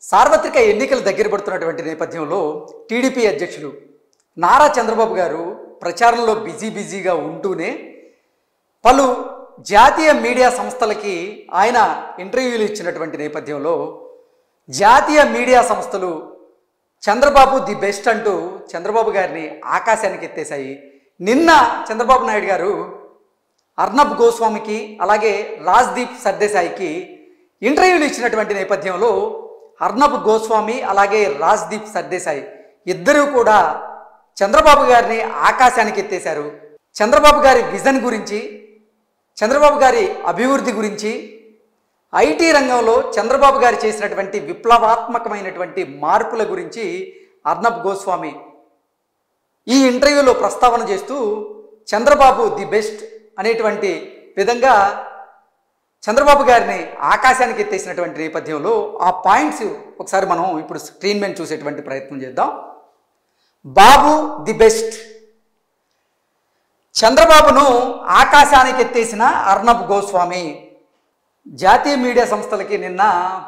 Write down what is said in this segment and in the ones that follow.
సార్వత్రిక ఎన్నికలు దగ్గర పడుతున్నటువంటి నేపథ్యంలో టీడీపీ అధ్యక్షులు నారా చంద్రబాబు గారు ప్రచారంలో బిజీ బిజీగా ఉంటూనే పలు జాతీయ మీడియా సంస్థలకి ఆయన ఇంటర్వ్యూలు ఇచ్చినటువంటి నేపథ్యంలో జాతీయ మీడియా సంస్థలు చంద్రబాబు ది బెస్ట్ అంటూ చంద్రబాబు గారిని ఆకాశానికి ఎత్తేశాయి నిన్న చంద్రబాబు నాయుడు గారు అర్నబ్ గోస్వామికి అలాగే రాజ్దీప్ సర్దేశాయికి ఇంటర్వ్యూలు ఇచ్చినటువంటి నేపథ్యంలో అర్నబ్ గోస్వామి అలాగే రాజ్దీప్ సర్దేశాయి ఇద్దరూ కూడా చంద్రబాబు గారిని ఆకాశానికి ఎత్తేశారు చంద్రబాబు గారి విజన్ గురించి చంద్రబాబు గారి అభివృద్ధి గురించి ఐటీ రంగంలో చంద్రబాబు గారు చేసినటువంటి విప్లవాత్మకమైనటువంటి మార్పుల గురించి అర్నబ్ గోస్వామి ఈ ఇంటర్వ్యూలో ప్రస్తావన చేస్తూ చంద్రబాబు ది బెస్ట్ అనేటువంటి విధంగా చంద్రబాబు గారిని ఆకాశానికి ఎత్తేసినటువంటి నేపథ్యంలో ఆ పాయింట్స్ ఒకసారి మనం ఇప్పుడు స్క్రీన్ మీద చూసేటువంటి ప్రయత్నం చేద్దాం బాబు ది బెస్ట్ చంద్రబాబును ఆకాశానికి ఎత్తేసిన అర్నబ్ గోస్వామి జాతీయ మీడియా సంస్థలకి నిన్న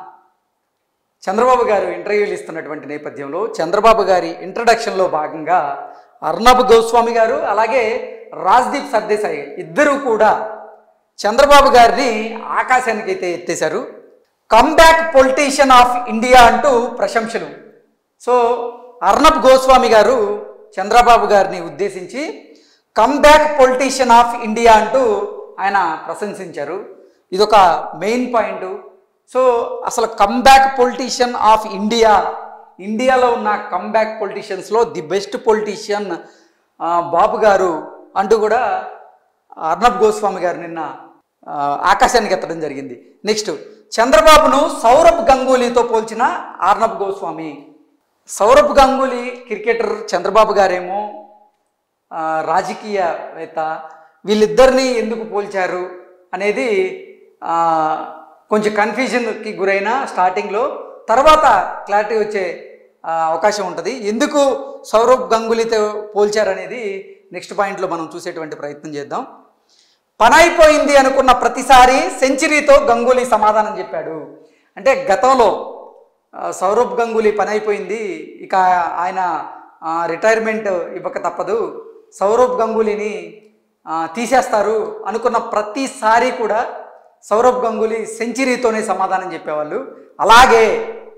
చంద్రబాబు గారు ఇంటర్వ్యూలు ఇస్తున్నటువంటి నేపథ్యంలో చంద్రబాబు గారి ఇంట్రడక్షన్లో భాగంగా అర్నబ్ గోస్వామి గారు అలాగే రాజ్దీప్ సర్దేశాయి ఇద్దరూ కూడా చంద్రబాబు గారిని ఆకాశానికి అయితే ఎత్తేశారు కమ్బ్యాక్ పొలిటీషియన్ ఆఫ్ ఇండియా అంటూ ప్రశంసలు సో అర్నబ్ గోస్వామి గారు చంద్రబాబు గారిని ఉద్దేశించి కమ్బ్యాక్ పొలిటీషియన్ ఆఫ్ ఇండియా అంటూ ఆయన ప్రశంసించారు ఇదొక మెయిన్ పాయింట్ సో అసలు కమ్బ్యాక్ పొలిటీషియన్ ఆఫ్ ఇండియా ఇండియాలో ఉన్న కమ్బ్యాక్ పొలిటీషియన్స్లో ది బెస్ట్ పొలిటీషియన్ బాబు గారు అంటూ కూడా అర్నబ్ గోస్వామి గారు నిన్న ఆ, ఆకాశానికి ఎత్తడం జరిగింది నెక్స్ట్ చంద్రబాబును సౌరభ్ గంగూలీతో పోల్చిన అర్నబ్ గోస్వామి సౌరభ్ గంగూలీ క్రికెటర్ చంద్రబాబు గారేమో ఆ, రాజకీయవేత్త వీళ్ళిద్దరినీ ఎందుకు పోల్చారు అనేది ఆ, కొంచెం కన్ఫ్యూజన్కి గురైన స్టార్టింగ్లో తర్వాత క్లారిటీ వచ్చే ఆ, అవకాశం ఉంటుంది ఎందుకు సౌరవ్ గంగూలీతో పోల్చారనేది నెక్స్ట్ పాయింట్లో మనం చూసేటువంటి ప్రయత్నం చేద్దాం పని అయిపోయింది అనుకున్న ప్రతిసారి సెంచరీతో గంగూలీ సమాధానం చెప్పాడు అంటే గతంలో ఆ, సౌరభ్ గంగూలీ పని అయిపోయింది ఇక ఆయన ఆ, రిటైర్మెంట్ ఇవ్వక తప్పదు సౌరభ్ గంగూలీని ఆ, తీసేస్తారు అనుకున్న ప్రతిసారి కూడా సౌరభ్ గంగూలీ సెంచరీతోనే సమాధానం చెప్పేవాళ్ళు అలాగే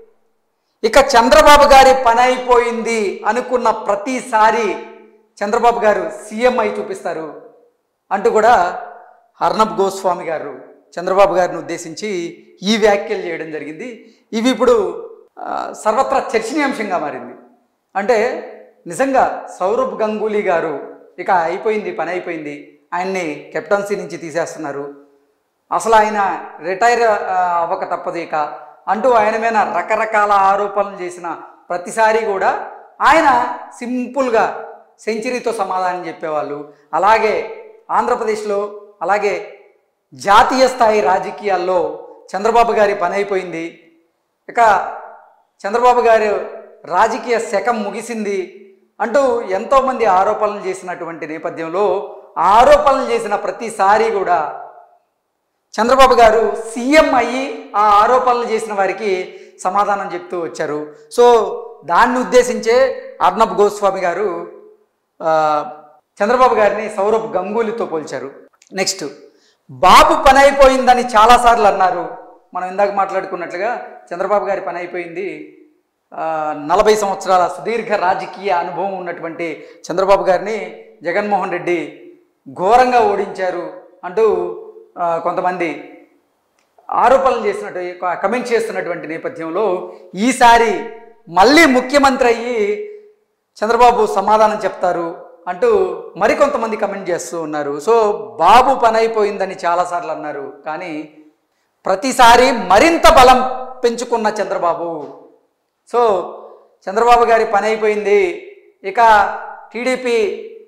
ఇక చంద్రబాబు గారి పని అయిపోయింది అనుకున్న ప్రతిసారి చంద్రబాబు గారు సీఎం అయి చూపిస్తారు అంటూ కూడా అర్నబ్ గోస్వామి గారు చంద్రబాబు గారిని ఉద్దేశించి ఈ వ్యాఖ్యలు చేయడం జరిగింది ఇవి ఇప్పుడు ఆ, సర్వత్రా చర్చనీయాంశంగా మారింది అంటే నిజంగా సౌరభ్ గంగూలీ గారు ఇక అయిపోయింది పని అయిపోయింది ఆయన్ని కెప్టెన్సీ నుంచి తీసేస్తున్నారు అసలు ఆయన రిటైర్ ఆ, అవ్వక తప్పదు ఇక అంటూ ఆయన మీద రకరకాల ఆరోపణలు చేసిన ప్రతిసారి కూడా ఆయన సింపుల్గా సెంచరీతో సమాధానం చెప్పేవాళ్ళు అలాగే ఆంధ్రప్రదేశ్లో అలాగే జాతీయ స్థాయి రాజకీయాల్లో చంద్రబాబు గారి పని అయిపోయింది ఇక చంద్రబాబు గారు రాజకీయ శకం ముగిసింది అంటూ ఎంతోమంది ఆరోపణలు చేసినటువంటి నేపథ్యంలో ఆ ఆరోపణలు చేసిన ప్రతిసారి కూడా చంద్రబాబు గారు సీఎం అయ్యి ఆ ఆరోపణలు చేసిన వారికి సమాధానం చెప్తూ వచ్చారు సో దాన్ని ఉద్దేశించే అర్నబ్ గోస్వామి గారు ఆ, చంద్రబాబు గారిని సౌరభ్ గంగూలీతో పోల్చారు నెక్స్ట్ బాబు పని అయిపోయిందని చాలాసార్లు అన్నారు మనం ఇందాక మాట్లాడుకున్నట్లుగా చంద్రబాబు గారి పని అయిపోయింది ఆ, నలభై సంవత్సరాల సుదీర్ఘ రాజకీయ అనుభవం ఉన్నటువంటి చంద్రబాబు గారిని జగన్మోహన్ రెడ్డి ఘోరంగా ఓడించారు అంటూ ఆ, కొంతమంది ఆరోపణలు చేసినట్టు కమెంట్ చేస్తున్నటువంటి నేపథ్యంలో ఈసారి మళ్ళీ ముఖ్యమంత్రి అయ్యి చంద్రబాబు సమాధానం చెప్తారు అంటూ మరికొంతమంది కమెంట్ చేస్తూ ఉన్నారు సో బాబు పని అయిపోయిందని చాలాసార్లు అన్నారు కానీ ప్రతిసారి మరింత బలం పెంచుకున్న చంద్రబాబు సో చంద్రబాబు గారి పని అయిపోయింది ఇక టీడీపీ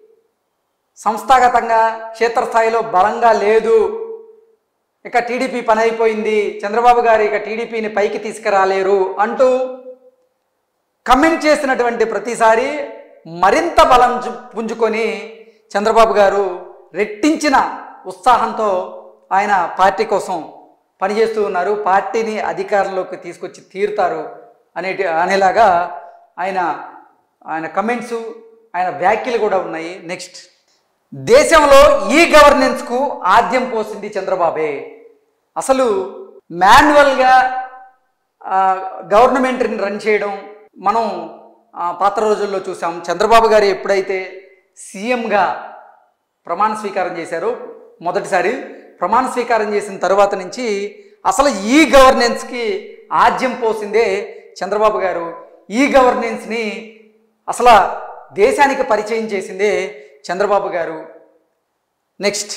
సంస్థాగతంగా క్షేత్రస్థాయిలో బలంగా లేదు ఇక టీడీపీ పని అయిపోయింది చంద్రబాబు గారు ఇక టీడీపీని పైకి తీసుకురాలేరు అంటూ కమెంట్ చేసినటువంటి ప్రతిసారి మరింత బలం చు- పుంజుకొని చంద్రబాబు గారు రెట్టించిన ఉత్సాహంతో ఆయన పార్టీ కోసం పనిచేస్తూ ఉన్నారు పార్టీని అధికారంలోకి తీసుకొచ్చి తీరుతారు అనేటి అనేలాగా ఆయన ఆయన కమెంట్స్ ఆయన వ్యాఖ్యలు కూడా ఉన్నాయి నెక్స్ట్ దేశంలో ఈ గవర్నెన్స్కు ఆద్యం పోసింది చంద్రబాబే అసలు మాన్యువల్గా గవర్నమెంట్ని రన్ చేయడం మనం ఆ, పాత రోజుల్లో చూసాం చంద్రబాబు గారు ఎప్పుడైతే సీఎంగా ప్రమాణ స్వీకారం చేశారో మొదటిసారి ప్రమాణ స్వీకారం చేసిన తర్వాత నుంచి అసలు ఈ గవర్నెన్స్కి ఆద్యం పోసిందే చంద్రబాబు గారు ఈ గవర్నెన్స్ని అసలు దేశానికి పరిచయం చేసిందే చంద్రబాబు గారు నెక్స్ట్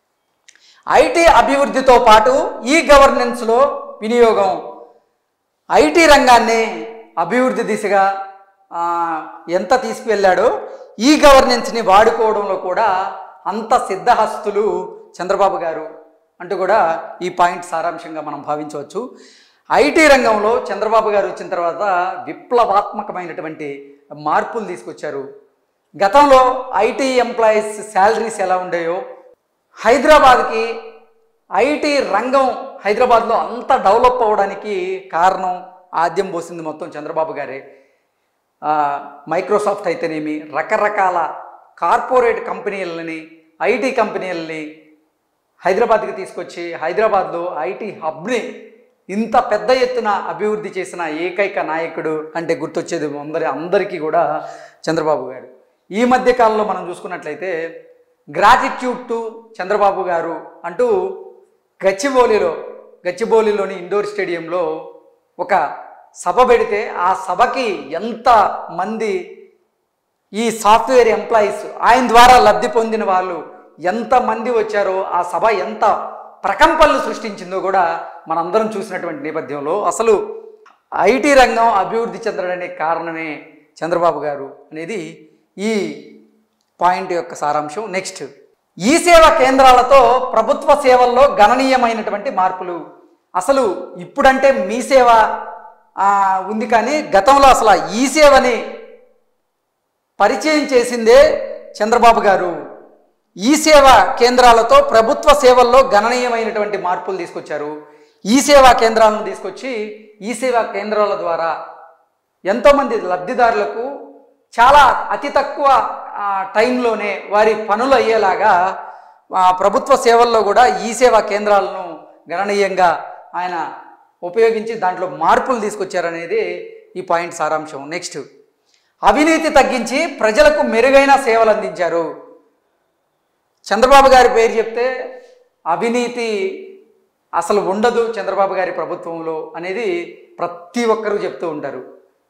ఐటీ అభివృద్ధితో పాటు ఈ గవర్నెన్స్లో వినియోగం ఐటీ రంగాన్ని అభివృద్ధి దిశగా ఆ, ఎంత తీసుకువెళ్ళాడో ఈ గవర్నెన్స్ని వాడుకోవడంలో కూడా అంత సిద్ధహస్తులు చంద్రబాబు గారు అంటూ కూడా ఈ పాయింట్ సారాంశంగా మనం భావించవచ్చు ఐటీ రంగంలో చంద్రబాబు గారు వచ్చిన తర్వాత విప్లవాత్మకమైనటువంటి మార్పులు తీసుకొచ్చారు గతంలో ఐటీ ఎంప్లాయీస్ శాలరీస్ ఎలా ఉండేయో హైదరాబాద్కి ఐటీ రంగం హైదరాబాద్లో అంత డెవలప్ అవ్వడానికి కారణం ఆద్యం పోసింది మొత్తం చంద్రబాబు గారే ఆ, మైక్రోసాఫ్ట్ అయితేనేమి రకరకాల కార్పొరేట్ కంపెనీలని ఐటీ కంపెనీలని హైదరాబాద్కి తీసుకొచ్చి హైదరాబాద్లో ఐటీ హబ్ని ఇంత పెద్ద ఎత్తున అభివృద్ధి చేసిన ఏకైక నాయకుడు అంటే గుర్తొచ్చేది అందరి అందరికీ కూడా చంద్రబాబు గారు ఈ మధ్య కాలంలో మనం చూసుకున్నట్లయితే గ్రాటిట్యూడ్ టు చంద్రబాబు గారు అంటూ గచ్చిబౌలిలో గచ్చిబౌలిలోని ఇండోర్ స్టేడియంలో ఒక సభ పెడితే ఆ సభకి ఎంత మంది ఈ సాఫ్ట్వేర్ ఎంప్లాయీస్ ఆయన ద్వారా లబ్ధి పొందిన వాళ్ళు ఎంతమంది వచ్చారో ఆ సభ ఎంత ప్రకంపనలు సృష్టించిందో కూడా మనందరం చూసినటువంటి నేపథ్యంలో అసలు ఐటీ రంగం అభివృద్ధి చెందడానికి కారణమే చంద్రబాబు గారు అనేది ఈ పాయింట్ యొక్క సారాంశం నెక్స్ట్ ఈ సేవ కేంద్రాలతో ప్రభుత్వ సేవల్లో గణనీయమైనటువంటి మార్పులు అసలు ఇప్పుడంటే మీ సేవ ఆ, ఉంది కానీ గతంలో అసలు ఈ సేవని పరిచయం చేసిందే చంద్రబాబు గారు ఈ సేవ కేంద్రాలతో ప్రభుత్వ సేవల్లో గణనీయమైనటువంటి మార్పులు తీసుకొచ్చారు ఈ సేవా కేంద్రాలను తీసుకొచ్చి ఈ సేవా కేంద్రాల ద్వారా ఎంతోమంది లబ్ధిదారులకు చాలా అతి తక్కువ ఆ, టైంలోనే వారి పనులు అయ్యేలాగా ఆ, ప్రభుత్వ సేవల్లో కూడా ఈ సేవా కేంద్రాలను గణనీయంగా ఆయన ఉపయోగించి దాంట్లో మార్పులు తీసుకొచ్చారనేది ఈ పాయింట్ సారాంశం నెక్స్ట్ అవినీతి తగ్గించి ప్రజలకు మెరుగైన సేవలు అందించారు చంద్రబాబు గారి పేరు చెప్తే అవినీతి అసలు ఉండదు చంద్రబాబు గారి ప్రభుత్వంలో అనేది ప్రతి ఒక్కరూ చెప్తూ ఉంటారు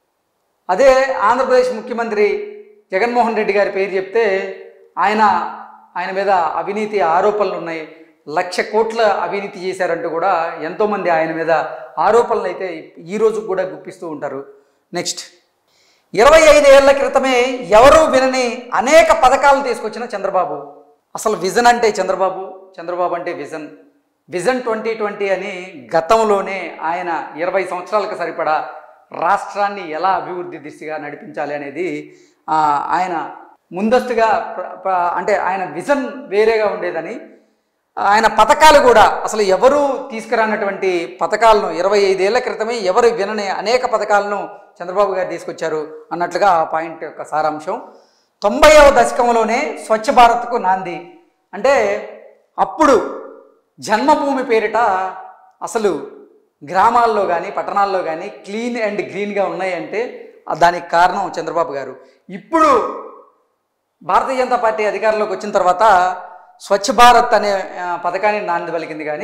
అదే ఆంధ్రప్రదేశ్ ముఖ్యమంత్రి జగన్మోహన్ రెడ్డి గారి పేరు చెప్తే ఆయన ఆయన మీద అవినీతి ఆరోపణలు ఉన్నాయి లక్ష కోట్ల అవినీతి చేశారంటూ కూడా ఎంతోమంది ఆయన మీద ఆరోపణలు అయితే ఈ రోజు కూడా గుప్పిస్తూ ఉంటారు నెక్స్ట్ ఇరవై ఐదు ఏళ్ల క్రితమే ఎవరూ వినని అనేక పథకాలు తీసుకొచ్చిన చంద్రబాబు అసలు విజన్ అంటే చంద్రబాబు చంద్రబాబు అంటే విజన్ విజన్ ట్వంటీ ట్వంటీ అని గతంలోనే ఆయన ఇరవై సంవత్సరాలకు సరిపడా రాష్ట్రాన్ని ఎలా అభివృద్ధి దిశగా నడిపించాలి అనేది ఆ, ఆయన ముందస్తుగా ప్ర- ప్ర- అంటే ఆయన విజన్ వేరేగా ఉండేదని ఆయన పథకాలు కూడా అసలు ఎవరు తీసుకురానటువంటి పథకాలను ఇరవై ఐదేళ్ల క్రితమే ఎవరు వినని అనేక పథకాలను చంద్రబాబు గారు తీసుకొచ్చారు అన్నట్లుగా ఆ పాయింట్ యొక్క సారాంశం తొంభైవ దశకంలోనే స్వచ్ఛ భారత్కు నాంది అంటే అప్పుడు జన్మభూమి పేరిట అసలు గ్రామాల్లో కానీ పట్టణాల్లో కానీ క్లీన్ అండ్ గ్రీన్గా ఉన్నాయంటే ఆ దానికి కారణం చంద్రబాబు గారు ఇప్పుడు భారతీయ జనతా పార్టీ అధికారంలోకి వచ్చిన తర్వాత స్వచ్ఛ భారత్ అనే ఆ, పథకాన్ని నాంది పలికింది కానీ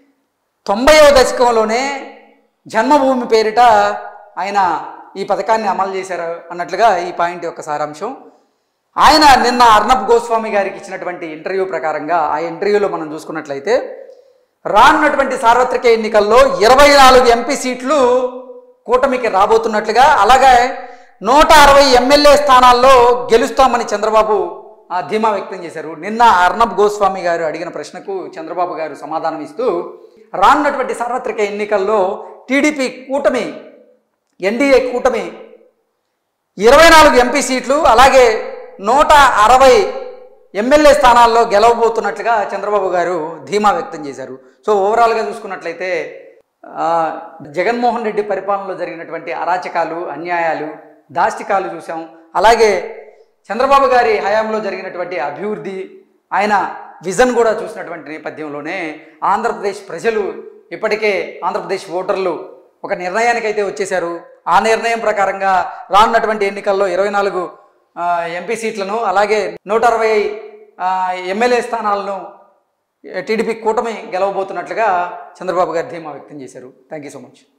తొంభైవ దశకంలోనే జన్మభూమి పేరిట ఆయన ఈ పథకాన్ని అమలు చేశారు అన్నట్లుగా ఈ పాయింట్ యొక్క సారాంశం ఆయన నిన్న అర్నబ్ గోస్వామి గారికి ఇచ్చినటువంటి ఇంటర్వ్యూ ప్రకారంగా ఆ ఇంటర్వ్యూలో మనం చూసుకున్నట్లయితే రానున్నటువంటి సార్వత్రిక ఎన్నికల్లో ఇరవై నాలుగు ఎంపీ సీట్లు కూటమికి రాబోతున్నట్లుగా అలాగే నూట అరవై ఎమ్మెల్యే స్థానాల్లో గెలుస్తామని చంద్రబాబు ఆ, ధీమా వ్యక్తం చేశారు నిన్న అర్నబ్ గోస్వామి గారు అడిగిన ప్రశ్నకు చంద్రబాబు గారు సమాధానం ఇస్తూ రానున్నటువంటి సార్వత్రిక ఎన్నికల్లో టీడీపీ కూటమి ఎన్డీఏ కూటమి ఇరవై నాలుగు ఎంపీ సీట్లు అలాగే నూట అరవై ఎమ్మెల్యే స్థానాల్లో గెలవబోతున్నట్లుగా చంద్రబాబు గారు ధీమా వ్యక్తం చేశారు సో ఓవరాల్గా చూసుకున్నట్లయితే ఆ, జగన్మోహన్ రెడ్డి పరిపాలనలో జరిగినటువంటి అరాచకాలు అన్యాయాలు దాష్టికాలు చూసాం అలాగే చంద్రబాబు గారి హయాంలో జరిగినటువంటి అభివృద్ధి ఆయన విజన్ కూడా చూసినటువంటి నేపథ్యంలోనే ఆంధ్రప్రదేశ్ ప్రజలు ఇప్పటికే ఆంధ్రప్రదేశ్ ఓటర్లు ఒక నిర్ణయానికి అయితే వచ్చేశారు ఆ నిర్ణయం ప్రకారంగా రానున్నటువంటి ఎన్నికల్లో ఇరవై నాలుగు ఎంపీ సీట్లను అలాగే నూట అరవై ఎమ్మెల్యే స్థానాలను టీడీపీ కూటమి గెలవబోతున్నట్లుగా చంద్రబాబు గారు ధీమా వ్యక్తం చేశారు థ్యాంక్ యూ సో మచ్